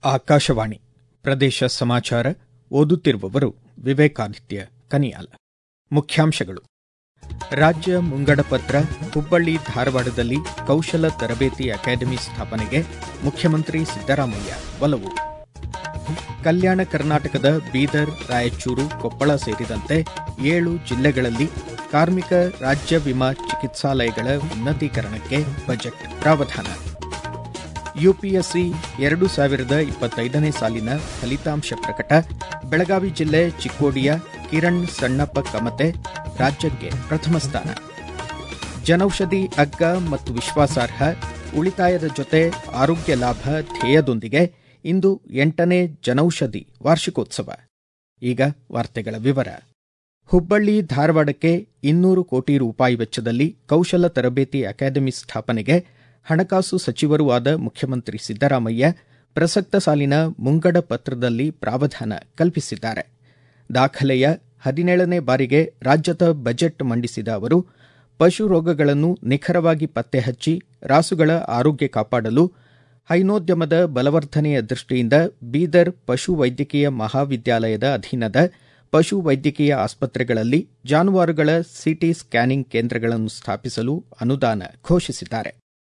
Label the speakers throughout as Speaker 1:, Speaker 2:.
Speaker 1: ಆಕಾಶವಾಣಿ ಪ್ರದೇಶ ಸಮಾಚಾರ ಓದುತ್ತಿರುವವರು ವಿವೇಕಾದಿತ್ಯ ಕನಿಯಾಲ ಮುಖ್ಯಾಂಶಗಳು ರಾಜ್ಯ ಮುಂಗಡ ಪತ್ರ ಹುಬ್ಬಳ್ಳಿ ಧಾರವಾಡದಲ್ಲಿ ಕೌಶಲ ತರಬೇತಿ ಅಕಾಡೆಮಿ ಸ್ಥಾಪನೆಗೆ ಮುಖ್ಯಮಂತ್ರಿ ಸಿದ್ದರಾಮಯ್ಯ ಒಲವು ಕಲ್ಯಾಣ ಕರ್ನಾಟಕದ ಬೀದರ್ ರಾಯಚೂರು ಕೊಪ್ಪಳ ಸೇರಿದಂತೆ ಏಳು ಜಿಲ್ಲೆಗಳಲ್ಲಿ ಕಾರ್ಮಿಕ ರಾಜ್ಯ ವಿಮಾ ಚಿಕಿತ್ಸಾಲಯಗಳ ಉನ್ನತೀಕರಣಕ್ಕೆ ಬಜೆಟ್ ಪ್ರಾವಧಾನ ಯುಪಿಎಸ್ಸಿ ಎರಡು ಸಾವಿರದ ಇಪ್ಪತ್ತೈದನೇ ಸಾಲಿನ ಫಲಿತಾಂಶ ಪ್ರಕಟ ಬೆಳಗಾವಿ ಜಿಲ್ಲೆ ಚಿಕ್ಕೋಡಿಯ ಕಿರಣ್ ಸಣ್ಣಪ್ಪ ಕಮತೆ ರಾಜ್ಯಕ್ಕೆ ಪ್ರಥಮ ಸ್ಥಾನ ಜನೌಷಧಿ ಅಗ್ಗ ಮತ್ತು ವಿಶ್ವಾಸಾರ್ಹ ಉಳಿತಾಯದ ಜೊತೆ ಆರೋಗ್ಯ ಲಾಭ ಧ್ಯೇಯದೊಂದಿಗೆ ಇಂದು ಎಂಟನೇ ಜನೌಷಧಿ ವಾರ್ಷಿಕೋತ್ಸವ ಈಗ ವಾರ್ತೆಗಳ ವಿವರ ಹುಬ್ಬಳ್ಳಿ ಧಾರವಾಡಕ್ಕೆ ಇನ್ನೂರು ಕೋಟಿ ರೂಪಾಯಿ ವೆಚ್ಚದಲ್ಲಿ ಕೌಶಲ ತರಬೇತಿ ಅಕಾಡೆಮಿ ಸ್ಥಾಪನೆಗೆ ಹಣಕಾಸು ಸಚಿವರೂ ಆದ ಮುಖ್ಯಮಂತ್ರಿ ಸಿದ್ದರಾಮಯ್ಯ ಪ್ರಸಕ್ತ ಸಾಲಿನ ಮುಂಗಡ ಪತ್ರದಲ್ಲಿ ಪ್ರಾವಧಾನ ಕಲ್ಪಿಸಿದ್ದಾರೆ ದಾಖಲೆಯ ಹದಿನೇಳನೇ ಬಾರಿಗೆ ರಾಜ್ಯದ ಬಜೆಟ್ ಮಂಡಿಸಿದ ಅವರು ಪಶು ರೋಗಗಳನ್ನು ನಿಖರವಾಗಿ ಪತ್ತೆ ಹಚ್ಚಿ ರಾಸುಗಳ ಆರೋಗ್ಯ ಕಾಪಾಡಲು ಹೈನೋದ್ಯಮದ ಬಲವರ್ಧನೆಯ ದೃಷ್ಟಿಯಿಂದ ಬೀದರ್ ಪಶು ವೈದ್ಯಕೀಯ ಮಹಾವಿದ್ಯಾಲಯದ ಅಧೀನದ ಪಶು ವೈದ್ಯಕೀಯ ಆಸ್ಪತ್ರೆಗಳಲ್ಲಿ ಜಾನುವಾರುಗಳ ಸಿಟಿ ಸ್ಕ್ಯಾನಿಂಗ್ ಕೇಂದ್ರಗಳನ್ನು ಸ್ಥಾಪಿಸಲು ಅನುದಾನ ಘೋಷಿಸಿದ್ದಾರೆ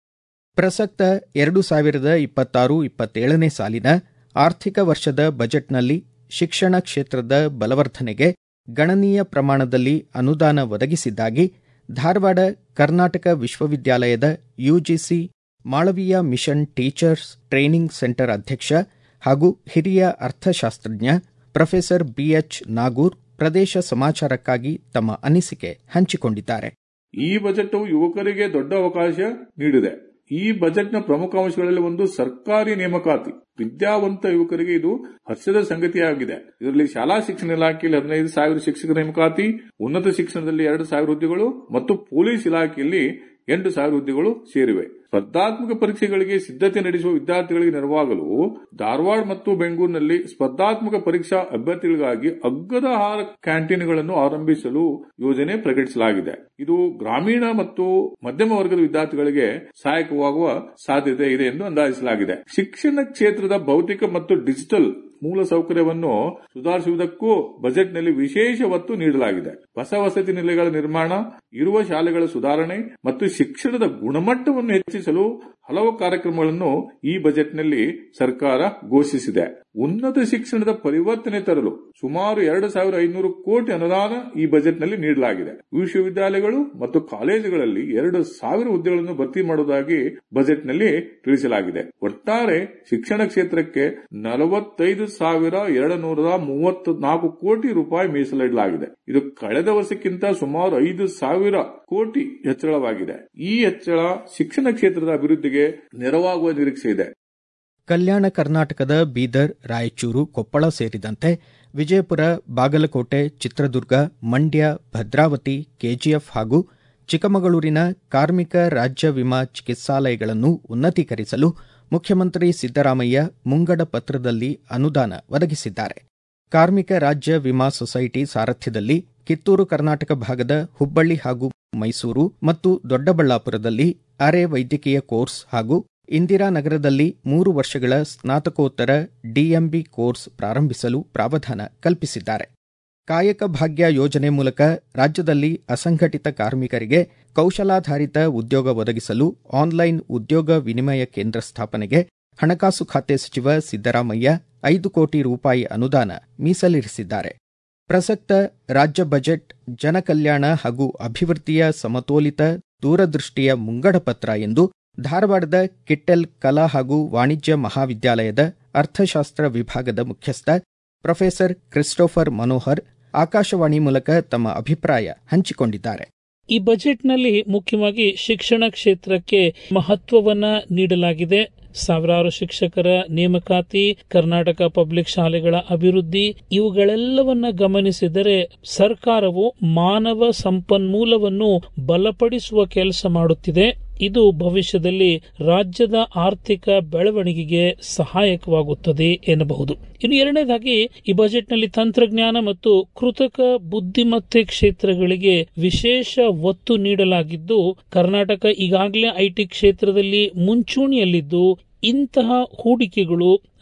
Speaker 1: ಪ್ರಸಕ್ತ ಎರಡು ಸಾವಿರದ ಇಪ್ಪತ್ತಾರು ಇಪ್ಪತ್ತೇಳನೇ ಸಾಲಿನ ಆರ್ಥಿಕ ವರ್ಷದ ಬಜೆಟ್ನಲ್ಲಿ ಶಿಕ್ಷಣ ಕ್ಷೇತ್ರದ ಬಲವರ್ಧನೆಗೆ ಗಣನೀಯ ಪ್ರಮಾಣದಲ್ಲಿ ಅನುದಾನ ಒದಗಿಸಿದ್ದಾಗಿ ಧಾರವಾಡ ಕರ್ನಾಟಕ ವಿಶ್ವವಿದ್ಯಾಲಯದ UGC Malaviya mission teachers training centre ಅಧ್ಯಕ್ಷ ಹಾಗೂ ಹಿರಿಯ ಅರ್ಥಶಾಸ್ತ್ರಜ್ಞ ಪ್ರೊಫೆಸರ್ ಬಿಎಚ್ ನಾಗೂರ್ ಪ್ರದೇಶ ಸಮಾಚಾರಕ್ಕಾಗಿ ತಮ್ಮ ಅನಿಸಿಕೆ ಹಂಚಿಕೊಂಡಿದ್ದಾರೆ
Speaker 2: ಈ ಬಜೆಟ್ ಯುವಕರಿಗೆ ದೊಡ್ಡ ಅವಕಾಶ ನೀಡಿದೆ ಈ ಬಜೆಟ್ನ ಪ್ರಮುಖ ಅಂಶಗಳಲ್ಲಿ ಒಂದು ಸರ್ಕಾರಿ ನೇಮಕಾತಿ ವಿದ್ಯಾವಂತ ಯುವಕರಿಗೆ ಇದು ಹರ್ಷದ ಸಂಗತಿಯಾಗಿದೆ ಇದರಲ್ಲಿ ಶಾಲಾ ಶಿಕ್ಷಣ ಇಲಾಖೆಯಲ್ಲಿ ಹದಿನೈದು ಸಾವಿರ ಶಿಕ್ಷಕರ ನೇಮಕಾತಿ ಉನ್ನತ ಶಿಕ್ಷಣದಲ್ಲಿ ಎರಡು ಸಾವಿರ ಹುದ್ದೆಗಳು ಮತ್ತು ಪೊಲೀಸ್ ಇಲಾಖೆಯಲ್ಲಿ ಎಂಟು ಸಾವಿರ ಹುದ್ದೆಗಳು ಸೇರಿವೆ ಸ್ಪರ್ಧಾತ್ಮಕ ಪರೀಕ್ಷೆಗಳಿಗೆ ಸಿದ್ಧತೆ ನಡೆಸುವ ವಿದ್ಯಾರ್ಥಿಗಳಿಗೆ ನೆರವಾಗಲು ಧಾರವಾಡ ಮತ್ತು ಬೆಂಗಳೂರಿನಲ್ಲಿ ಸ್ಪರ್ಧಾತ್ಮಕ ಪರೀಕ್ಷಾ ಅಭ್ಯರ್ಥಿಗಳಿಗಾಗಿ ಅಗ್ಗದ ಆಹಾರ ಕ್ಯಾಂಟೀನ್ಗಳನ್ನು ಆರಂಭಿಸಲು ಯೋಜನೆ ಪ್ರಕಟಿಸಲಾಗಿದೆ ಇದು ಗ್ರಾಮೀಣ ಮತ್ತು ಮಧ್ಯಮ ವರ್ಗದ ವಿದ್ಯಾರ್ಥಿಗಳಿಗೆ ಸಹಾಯಕವಾಗುವ ಸಾಧ್ಯತೆ ಇದೆ ಎಂದು ಅಂದಾಜಿಸಲಾಗಿದೆ ಶಿಕ್ಷಣ ಕ್ಷೇತ್ರದ ಭೌತಿಕ ಮತ್ತು ಡಿಜಿಟಲ್ ಮೂಲ ಸೌಕರ್ಯವನ್ನು ಸುಧಾರಿಸುವುದಕ್ಕೂ ಬಜೆಟ್ನಲ್ಲಿ ವಿಶೇಷ ಒತ್ತು ನೀಡಲಾಗಿದೆ ಹೊಸ ವಸತಿ ನಿಲಯಗಳ ನಿರ್ಮಾಣ ಇರುವ ಶಾಲೆಗಳ ಸುಧಾರಣೆ ಮತ್ತು ಶಿಕ್ಷಣದ ಗುಣಮಟ್ಟವನ್ನು ಹೆಚ್ಚಿಸಲು ಹಲವು ಕಾರ್ಯಕ್ರಮಗಳನ್ನು ಈ ಬಜೆಟ್ನಲ್ಲಿ ಸರ್ಕಾರ ಘೋಷಿಸಿದೆ ಉನ್ನತ ಶಿಕ್ಷಣದ ಪರಿವರ್ತನೆ ತರಲು ಸುಮಾರು ಎರಡು ಸಾವಿರ ಐನೂರು ಕೋಟಿ ಅನುದಾನ ಈ ಬಜೆಟ್ನಲ್ಲಿ ನೀಡಲಾಗಿದೆ ವಿಶ್ವವಿದ್ಯಾಲಯಗಳು ಮತ್ತು ಕಾಲೇಜುಗಳಲ್ಲಿ ಎರಡು ಸಾವಿರ ಹುದ್ದೆಗಳನ್ನು ಭರ್ತಿ ಮಾಡುವುದಾಗಿ ಬಜೆಟ್ನಲ್ಲಿ ತಿಳಿಸಲಾಗಿದೆ ಒಟ್ಟಾರೆ ಶಿಕ್ಷಣ ಕ್ಷೇತ್ರಕ್ಕೆ ನಲವತ್ತೈದು ಸಾವಿರ ಎರಡು ನೂರ ಮೂವತ್ತು ನಾಲ್ಕು ಕೋಟಿ ರೂಪಾಯಿ ಮೀಸಲಿಡಲಾಗಿದೆ ಇದು ಕಳೆದ ವರ್ಷಕ್ಕಿಂತ ಸುಮಾರು ಐದು ಸಾವಿರ ಕೋಟಿ ಹೆಚ್ಚಳವಾಗಿದೆ ಈ ಹೆಚ್ಚಳ ಶಿಕ್ಷಣ ಕ್ಷೇತ್ರದ ಅಭಿವೃದ್ಧಿಗೆ ನೆರವಾಗುವ ನಿರೀಕ್ಷೆ ಇದೆ
Speaker 1: ಕಲ್ಯಾಣ ಕರ್ನಾಟಕದ ಬೀದರ್ ರಾಯಚೂರು ಕೊಪ್ಪಳ ಸೇರಿದಂತೆ ವಿಜಯಪುರ ಬಾಗಲಕೋಟೆ ಚಿತ್ರದುರ್ಗ ಮಂಡ್ಯ ಭದ್ರಾವತಿ ಕೆಜಿಎಫ್ ಹಾಗೂ ಚಿಕ್ಕಮಗಳೂರಿನ ಕಾರ್ಮಿಕ ರಾಜ್ಯ ವಿಮಾ ಚಿಕಿತ್ಸಾಲಯಗಳನ್ನು ಉನ್ನತೀಕರಿಸಲು ಮುಖ್ಯಮಂತ್ರಿ ಸಿದ್ದರಾಮಯ್ಯ ಮುಂಗಡ ಪತ್ರದಲ್ಲಿ ಅನುದಾನ ಒದಗಿಸಿದ್ದಾರೆ ಕಾರ್ಮಿಕ ರಾಜ್ಯ ವಿಮಾ ಸೊಸೈಟಿ ಸಾರಥ್ಯದಲ್ಲಿ ಕಿತ್ತೂರು ಕರ್ನಾಟಕ ಭಾಗದ ಹುಬ್ಬಳ್ಳಿ ಹಾಗೂ ಮೈಸೂರು ಮತ್ತು ದೊಡ್ಡಬಳ್ಳಾಪುರದಲ್ಲಿ ಅರೆ ವೈದ್ಯಕೀಯ ಕೋರ್ಸ್ ಹಾಗೂ ಇಂದಿರಾನಗರದಲ್ಲಿ ಮೂರು ವರ್ಷಗಳ ಸ್ನಾತಕೋತ್ತರ ಡಿಎಂಬಿ ಕೋರ್ಸ್ ಪ್ರಾರಂಭಿಸಲು ಪ್ರಾವಧಾನ ಕಲ್ಪಿಸಿದ್ದಾರೆ ಕಾಯಕ ಭಾಗ್ಯ ಯೋಜನೆ ಮೂಲಕ ರಾಜ್ಯದಲ್ಲಿ ಅಸಂಘಟಿತ ಕಾರ್ಮಿಕರಿಗೆ ಕೌಶಲಾಧಾರಿತ ಉದ್ಯೋಗ ಒದಗಿಸಲು ಆನ್ಲೈನ್ ಉದ್ಯೋಗ ವಿನಿಮಯ ಕೇಂದ್ರ ಸ್ಥಾಪನೆಗೆ ಹಣಕಾಸು ಖಾತೆ ಸಚಿವ ಸಿದ್ದರಾಮಯ್ಯ ಐದು ಕೋಟಿ ರೂಪಾಯಿ ಅನುದಾನ ಮೀಸಲಿರಿಸಿದ್ದಾರೆ ಪ್ರಸಕ್ತ ರಾಜ್ಯ ಬಜೆಟ್ ಜನಕಲ್ಯಾಣ ಹಾಗೂ ಅಭಿವೃದ್ಧಿಯ ಸಮತೋಲಿತ ದೂರದೃಷ್ಟಿಯ ಮುಂಗಡ ಪತ್ರ ಎಂದು ಧಾರವಾಡದ ಕಿಟ್ಟೆಲ್ ಕಲಾ ಹಾಗೂ ವಾಣಿಜ್ಯ ಮಹಾವಿದ್ಯಾಲಯದ ಅರ್ಥಶಾಸ್ತ್ರ ವಿಭಾಗದ ಮುಖ್ಯಸ್ಥ ಪ್ರೊಫೆಸರ್ ಕ್ರಿಸ್ಟೋಫರ್ ಮನೋಹರ್ ಆಕಾಶವಾಣಿ ಮೂಲಕ ತಮ್ಮ ಅಭಿಪ್ರಾಯ ಹಂಚಿಕೊಂಡಿದ್ದಾರೆ
Speaker 3: ಈ ಬಜೆಟ್ನಲ್ಲಿ ಮುಖ್ಯವಾಗಿ ಶಿಕ್ಷಣ ಕ್ಷೇತ್ರಕ್ಕೆ ಮಹತ್ವವನ್ನ ನೀಡಲಾಗಿದೆ ಸಾವಿರಾರು ಶಿಕ್ಷಕರ ನೇಮಕಾತಿ ಕರ್ನಾಟಕ ಪಬ್ಲಿಕ್ ಶಾಲೆಗಳ ಅಭಿವೃದ್ಧಿ ಇವುಗಳೆಲ್ಲವನ್ನ ಗಮನಿಸಿದರೆ ಸರ್ಕಾರವು ಮಾನವ ಸಂಪನ್ಮೂಲವನ್ನು ಬಲಪಡಿಸುವ ಕೆಲಸ ಮಾಡುತ್ತಿದೆ ಇದು ಭವಿಷ್ಯದಲ್ಲಿ ರಾಜ್ಯದ ಆರ್ಥಿಕ ಬೆಳವಣಿಗೆಗೆ ಸಹಾಯಕವಾಗುತ್ತದೆ ಎನ್ನಬಹುದು ಇನ್ನು ಎರಡನೇದಾಗಿ ಈ ಬಜೆಟ್ನಲ್ಲಿ ತಂತ್ರಜ್ಞಾನ ಮತ್ತು ಕೃತಕ ಬುದ್ಧಿಮತ್ತೆ ಕ್ಷೇತ್ರಗಳಿಗೆ ವಿಶೇಷ ಒತ್ತು ನೀಡಲಾಗಿದ್ದು ಕರ್ನಾಟಕ ಈಗಾಗಲೇ ಐಟಿ ಕ್ಷೇತ್ರದಲ್ಲಿ ಮುಂಚೂಣಿಯಲ್ಲಿದ್ದು ಇಂತಹ ಹೂಡಿಕೆಗಳು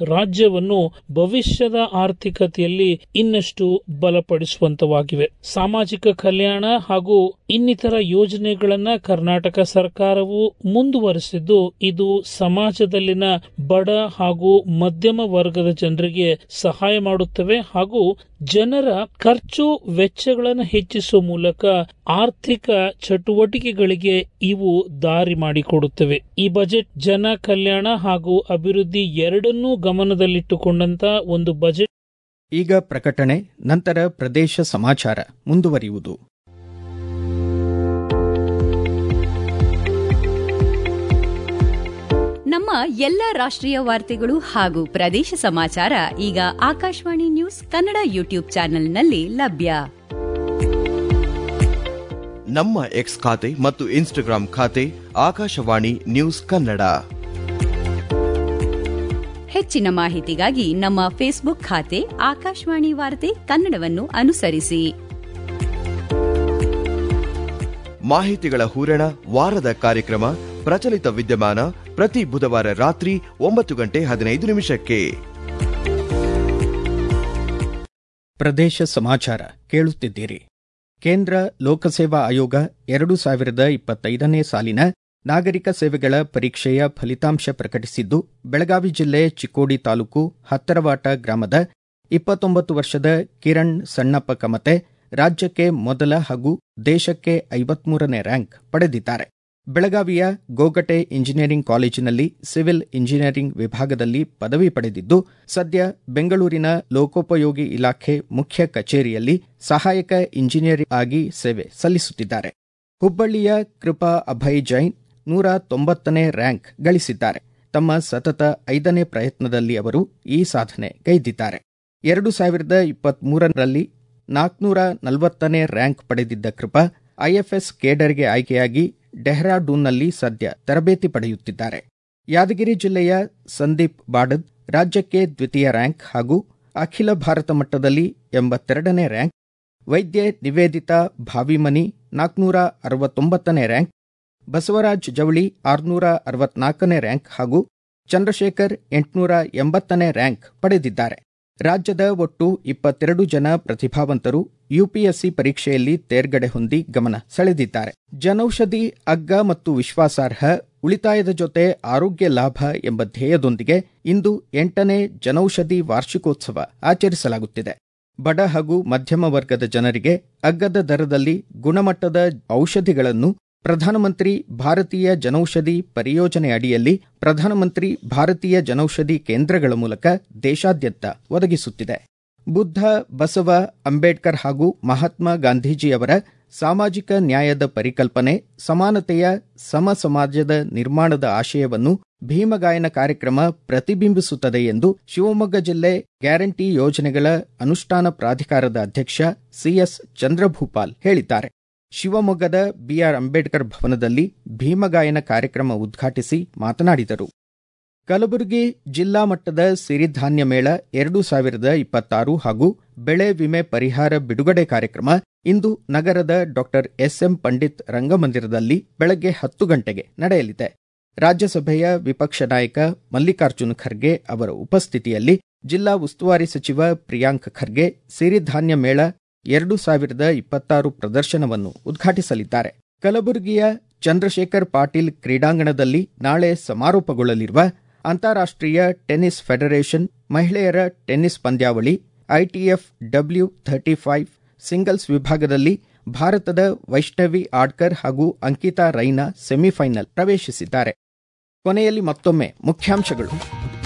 Speaker 3: ರಾಜ್ಯವನ್ನು ಭವಿಷ್ಯದ ಆರ್ಥಿಕತೆಯಲ್ಲಿ ಇನ್ನಷ್ಟು ಬಲಪಡಿಸುವಂತವಾಗಿವೆ ಸಾಮಾಜಿಕ ಕಲ್ಯಾಣ ಹಾಗೂ ಇನ್ನಿತರ ಯೋಜನೆಗಳನ್ನ ಕರ್ನಾಟಕ ಸರ್ಕಾರವು ಮುಂದುವರೆಸಿದ್ದು ಇದು ಸಮಾಜದಲ್ಲಿನ ಬಡ ಹಾಗೂ ಮಧ್ಯಮ ವರ್ಗದ ಜನರಿಗೆ ಸಹಾಯ ಮಾಡುತ್ತವೆ ಹಾಗೂ ಜನರ ಖರ್ಚು ವೆಚ್ಚಗಳನ್ನು ಹೆಚ್ಚಿಸುವ ಮೂಲಕ ಆರ್ಥಿಕ ಚಟುವಟಿಕೆಗಳಿಗೆ ಇವು ದಾರಿ ಮಾಡಿಕೊಡುತ್ತವೆ ಈ ಬಜೆಟ್ ಜನ ಕಲ್ಯಾಣ ಹಾಗೂ ಅಭಿವೃದ್ಧಿ ಎರಡನ್ನೂ ಗಮನದಲ್ಲಿಟ್ಟುಕೊಂಡಂತ ಒಂದು ಬಜೆಟ್
Speaker 1: ಈಗ ಪ್ರಕಟಣೆ ನಂತರ ಪ್ರದೇಶ ಸಮಾಚಾರ ಮುಂದುವರಿಯುವುದು
Speaker 4: ನಮ್ಮ ಎಲ್ಲ ರಾಷ್ಟ್ರೀಯ ವಾರ್ತೆಗಳು ಹಾಗೂ ಪ್ರದೇಶ ಸಮಾಚಾರ ಈಗ ಆಕಾಶವಾಣಿ ನ್ಯೂಸ್ ಕನ್ನಡ ಯೂಟ್ಯೂಬ್ ಚಾನೆಲ್ನಲ್ಲಿ ಲಭ್ಯ
Speaker 5: ನಮ್ಮ ಎಕ್ಸ್ ಖಾತೆ ಮತ್ತು ಇನ್ಸ್ಟಾಗ್ರಾಂ ಖಾತೆ ಆಕಾಶವಾಣಿ ನ್ಯೂಸ್ ಕನ್ನಡ
Speaker 4: ಹೆಚ್ಚಿನ ಮಾಹಿತಿಗಾಗಿ ನಮ್ಮ ಫೇಸ್ಬುಕ್ ಖಾತೆ ಆಕಾಶವಾಣಿ ವಾರ್ತೆ ಕನ್ನಡವನ್ನು ಅನುಸರಿಸಿ
Speaker 5: ಮಾಹಿತಿಗಳ ಹೂರಣ ವಾರದ ಕಾರ್ಯಕ್ರಮ ಪ್ರಚಲಿತ ವಿದ್ಯಮಾನ ಪ್ರತಿ ಬುಧವಾರ ರಾತ್ರಿ ಒಂಬತ್ತು ಗಂಟೆ ಹದಿನೈದು ನಿಮಿಷಕ್ಕೆ
Speaker 1: ಪ್ರದೇಶ ಸಮಾಚಾರ ಕೇಳುತ್ತಿದ್ದೀರಿ ಕೇಂದ್ರ ಲೋಕಸೇವಾ ಆಯೋಗ ಎರಡು ಸಾವಿರದ ಇಪ್ಪತ್ತೈದನೇ ಸಾಲಿನ ನಾಗರಿಕ ಸೇವೆಗಳ ಪರೀಕ್ಷೆಯ ಫಲಿತಾಂಶ ಪ್ರಕಟಿಸಿದ್ದು ಬೆಳಗಾವಿ ಜಿಲ್ಲೆ ಚಿಕ್ಕೋಡಿ ತಾಲೂಕು ಹತ್ತರವಾಟ ಗ್ರಾಮದ ಇಪ್ಪತ್ತೊಂಬತ್ತು ವರ್ಷದ ಕಿರಣ್ ಸಣ್ಣಪ್ಪ ಕಮತೆ ರಾಜ್ಯಕ್ಕೆ ಮೊದಲ ಹಾಗೂ ದೇಶಕ್ಕೆ ಐವತ್ಮೂರನೇ ರ್ಯಾಂಕ್ ಪಡೆದಿದ್ದಾರೆ ಬೆಳಗಾವಿಯ ಗೋಗಟೆ ಇಂಜಿನಿಯರಿಂಗ್ ಕಾಲೇಜಿನಲ್ಲಿ ಸಿವಿಲ್ ಇಂಜಿನಿಯರಿಂಗ್ ವಿಭಾಗದಲ್ಲಿ ಪದವಿ ಪಡೆದಿದ್ದು ಸದ್ಯ ಬೆಂಗಳೂರಿನ ಲೋಕೋಪಯೋಗಿ ಇಲಾಖೆ ಮುಖ್ಯ ಕಚೇರಿಯಲ್ಲಿ ಸಹಾಯಕ ಇಂಜಿನಿಯರ್ ಆಗಿ ಸೇವೆ ಸಲ್ಲಿಸುತ್ತಿದ್ದಾರೆ ಹುಬ್ಬಳ್ಳಿಯ ಕೃಪಾ ಅಭಯ್ ಜೈನ್ ನೂರ ತೊಂಬತ್ತನೇ ರ್ಯಾಂಕ್ ಗಳಿಸಿದ್ದಾರೆ ತಮ್ಮ ಸತತ ಐದನೇ ಪ್ರಯತ್ನದಲ್ಲಿ ಅವರು ಈ ಸಾಧನೆ ಗೈದಿದ್ದಾರೆ ಎರಡು ಸಾವಿರದ ಇಪ್ಪತ್ಮೂರರಲ್ಲಿ ನಾಲ್ಕುನೂರ ನಲವತ್ತನೇ ರ್ಯಾಂಕ್ ಪಡೆದಿದ್ದ ಕೃಪಾ ಐಎಫ್ಎಸ್ ಕೇಡರ್ಗೆ ಆಯ್ಕೆಯಾಗಿ ಡೆಹ್ರಾಡೂನ್ನಲ್ಲಿ ಸದ್ಯ ತರಬೇತಿ ಪಡೆಯುತ್ತಿದ್ದಾರೆ ಯಾದಗಿರಿ ಜಿಲ್ಲೆಯ ಸಂದೀಪ್ ಬಾಡದ್ ರಾಜ್ಯಕ್ಕೆ ದ್ವಿತೀಯ ರ್ಯಾಂಕ್ ಹಾಗೂ ಅಖಿಲ ಭಾರತ ಮಟ್ಟದಲ್ಲಿ ಎಂಬತ್ತೆರಡನೇ ರ್ಯಾಂಕ್ ವೈದ್ಯೆ ನಿವೇದಿತಾ ಭಾವಿಮನಿ ನಾಲ್ಕುನೂರ ಅರವತ್ತೊಂಬತ್ತನೇ ರ್ಯಾಂಕ್ ಬಸವರಾಜ್ ಜವಳಿ ಆರುನೂರ ಅರವತ್ನಾಲ್ಕನೇ ರ್ಯಾಂಕ್ ಹಾಗೂ ಚಂದ್ರಶೇಖರ್ ಎಂಟುನೂರ ಎಂಬತ್ತನೇ ರ್ಯಾಂಕ್ ಪಡೆದಿದ್ದಾರೆ ರಾಜ್ಯದ ಒಟ್ಟು ಇಪ್ಪತ್ತೆರಡು ಜನ ಪ್ರತಿಭಾವಂತರು ಯುಪಿಎಸ್ಸಿ ಪರೀಕ್ಷೆಯಲ್ಲಿ ತೇರ್ಗಡೆ ಹೊಂದಿ ಗಮನ ಸೆಳೆದಿದ್ದಾರೆ ಜನೌಷಧಿ ಅಗ್ಗ ಮತ್ತು ವಿಶ್ವಾಸಾರ್ಹ ಉಳಿತಾಯದ ಜೊತೆ ಆರೋಗ್ಯ ಲಾಭ ಎಂಬ ಧ್ಯೇಯದೊಂದಿಗೆ ಇಂದು ಎಂಟನೇ ಜನೌಷಧಿ ವಾರ್ಷಿಕೋತ್ಸವ ಆಚರಿಸಲಾಗುತ್ತಿದೆ ಬಡ ಹಾಗೂ ಮಧ್ಯಮ ವರ್ಗದ ಜನರಿಗೆ ಅಗ್ಗದ ದರದಲ್ಲಿ ಗುಣಮಟ್ಟದ ಔಷಧಿಗಳನ್ನು ಪ್ರಧಾನಮಂತ್ರಿ ಭಾರತೀಯ ಜನೌಷಧಿ ಪರಿಯೋಜನೆ ಅಡಿಯಲ್ಲಿ ಪ್ರಧಾನಮಂತ್ರಿ ಭಾರತೀಯ ಜನೌಷಧಿ ಕೇಂದ್ರಗಳ ಮೂಲಕ ದೇಶಾದ್ಯಂತ ಒದಗಿಸುತ್ತಿದೆ ಬುದ್ಧ ಬಸವ ಅಂಬೇಡ್ಕರ್ ಹಾಗೂ ಮಹಾತ್ಮ ಗಾಂಧೀಜಿಯವರ ಸಾಮಾಜಿಕ ನ್ಯಾಯದ ಪರಿಕಲ್ಪನೆ ಸಮಾನತೆಯ ಸಮ ಸಮಾಜದ ನಿರ್ಮಾಣದ ಆಶಯವನ್ನು ಭೀಮಗಾಯನ ಕಾರ್ಯಕ್ರಮ ಪ್ರತಿಬಿಂಬಿಸುತ್ತದೆ ಎಂದು ಶಿವಮೊಗ್ಗ ಜಿಲ್ಲೆ ಗ್ಯಾರಂಟಿ ಯೋಜನೆಗಳ ಅನುಷ್ಠಾನ ಪ್ರಾಧಿಕಾರದ ಅಧ್ಯಕ್ಷ ಸಿಎಸ್ ಚಂದ್ರಭೂಪಾಲ್ ಹೇಳಿದ್ದಾರೆ ಶಿವಮೊಗ್ಗದ ಬಿಆರ್ ಅಂಬೇಡ್ಕರ್ ಭವನದಲ್ಲಿ ಭೀಮಗಾಯನ ಕಾರ್ಯಕ್ರಮ ಉದ್ಘಾಟಿಸಿ ಮಾತನಾಡಿದರು ಕಲಬುರಗಿ ಜಿಲ್ಲಾ ಮಟ್ಟದ ಸಿರಿಧಾನ್ಯ ಮೇಳ ಎರಡು ಸಾವಿರದ ಇಪ್ಪತ್ತಾರು ಹಾಗೂ ಬೆಳೆ ವಿಮೆ ಪರಿಹಾರ ಬಿಡುಗಡೆ ಕಾರ್ಯಕ್ರಮ ಇಂದು ನಗರದ ಡಾಕ್ಟರ್ ಎಸ್ಎಂ ಪಂಡಿತ್ ರಂಗಮಂದಿರದಲ್ಲಿ ಬೆಳಗ್ಗೆ ಹತ್ತು ಗಂಟೆಗೆ ನಡೆಯಲಿದೆ ರಾಜ್ಯಸಭೆಯ ವಿಪಕ್ಷ ನಾಯಕ ಮಲ್ಲಿಕಾರ್ಜುನ ಖರ್ಗೆ ಅವರ ಉಪಸ್ಥಿತಿಯಲ್ಲಿ ಜಿಲ್ಲಾ ಉಸ್ತುವಾರಿ ಸಚಿವ ಪ್ರಿಯಾಂಕ್ ಖರ್ಗೆ ಸಿರಿಧಾನ್ಯ ಮೇಳ ಎರಡು ಸಾವಿರದ ಇಪ್ಪತ್ತಾರು ಪ್ರದರ್ಶನವನ್ನು ಉದ್ಘಾಟಿಸಲಿದ್ದಾರೆ ಕಲಬುರಗಿಯ ಚಂದ್ರಶೇಖರ್ ಪಾಟೀಲ್ ಕ್ರೀಡಾಂಗಣದಲ್ಲಿ ನಾಳೆ ಸಮಾರೋಪಗೊಳ್ಳಲಿರುವ ಅಂತಾರಾಷ್ಟ್ರೀಯ ಟೆನ್ನಿಸ್ ಫೆಡರೇಷನ್ ಮಹಿಳೆಯರ ಟೆನ್ನಿಸ್ ಪಂದ್ಯಾವಳಿ ITF W thirty five singles ವಿಭಾಗದಲ್ಲಿ ಭಾರತದ ವೈಷ್ಣವಿ ಆಡ್ಕರ್ ಹಾಗೂ ಅಂಕಿತಾ ರೈನಾ ಸೆಮಿಫೈನಲ್ ಪ್ರವೇಶಿಸಿದ್ದಾರೆ ಕೊನೆಯಲ್ಲಿ ಮತ್ತೊಮ್ಮೆ ಮುಖ್ಯಾಂಶಗಳು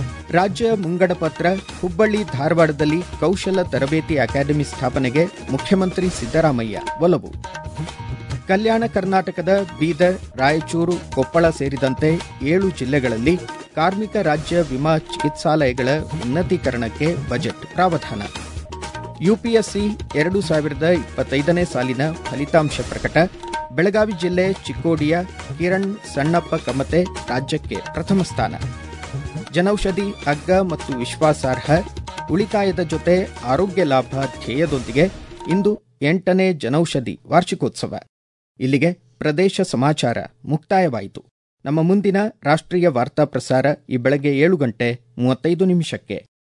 Speaker 1: ರಾಜ್ಯ ಮುಂಗಡ ಪತ್ರ ಹುಬ್ಬಳ್ಳಿ ಧಾರವಾಡದಲ್ಲಿ ಕೌಶಲ ತರಬೇತಿ ಅಕಾಡೆಮಿ ಸ್ಥಾಪನೆಗೆ ಮುಖ್ಯಮಂತ್ರಿ ಸಿದ್ದರಾಮಯ್ಯ ಒಲವು ಕಲ್ಯಾಣ ಕರ್ನಾಟಕದ ಬೀದರ್ ರಾಯಚೂರು ಕೊಪ್ಪಳ ಸೇರಿದಂತೆ ಏಳು ಜಿಲ್ಲೆಗಳಲ್ಲಿ ಕಾರ್ಮಿಕ ರಾಜ್ಯ ವಿಮಾ ಚಿಕಿತ್ಸಾಲಯಗಳ ಉನ್ನತೀಕರಣಕ್ಕೆ ಬಜೆಟ್ ಪ್ರಾವಧಾನ ಯುಪಿಎಸ್ಸಿ ಎರಡು ಸಾವಿರದ ಇಪ್ಪತ್ತೈದನೇ ಸಾಲಿನ ಫಲಿತಾಂಶ ಪ್ರಕಟ ಬೆಳಗಾವಿ ಜಿಲ್ಲೆ ಚಿಕ್ಕೋಡಿಯ ಕಿರಣ್ ಸಣ್ಣಪ್ಪ ಕಮತೆ ರಾಜ್ಯಕ್ಕೆ ಪ್ರಥಮ ಸ್ಥಾನ ಜನೌಷಧಿ ಅಗ್ಗ ಮತ್ತು ವಿಶ್ವಾಸಾರ್ಹ ಉಳಿತಾಯದ ಜೊತೆ ಆರೋಗ್ಯ ಲಾಭ ಧ್ಯೇಯದೊಂದಿಗೆ ಇಂದು ಎಂಟನೇ ಜನೌಷಧಿ ವಾರ್ಷಿಕೋತ್ಸವ ಇಲ್ಲಿಗೆ ಪ್ರದೇಶ ಸಮಾಚಾರ ಮುಕ್ತಾಯವಾಯಿತು ನಮ್ಮ ಮುಂದಿನ ರಾಷ್ಟ್ರೀಯ ವಾರ್ತಾ ಪ್ರಸಾರ ಈ ಬೆಳಗ್ಗೆ ಏಳು ಗಂಟೆ ಮೂವತ್ತೈದು ನಿಮಿಷಕ್ಕೆ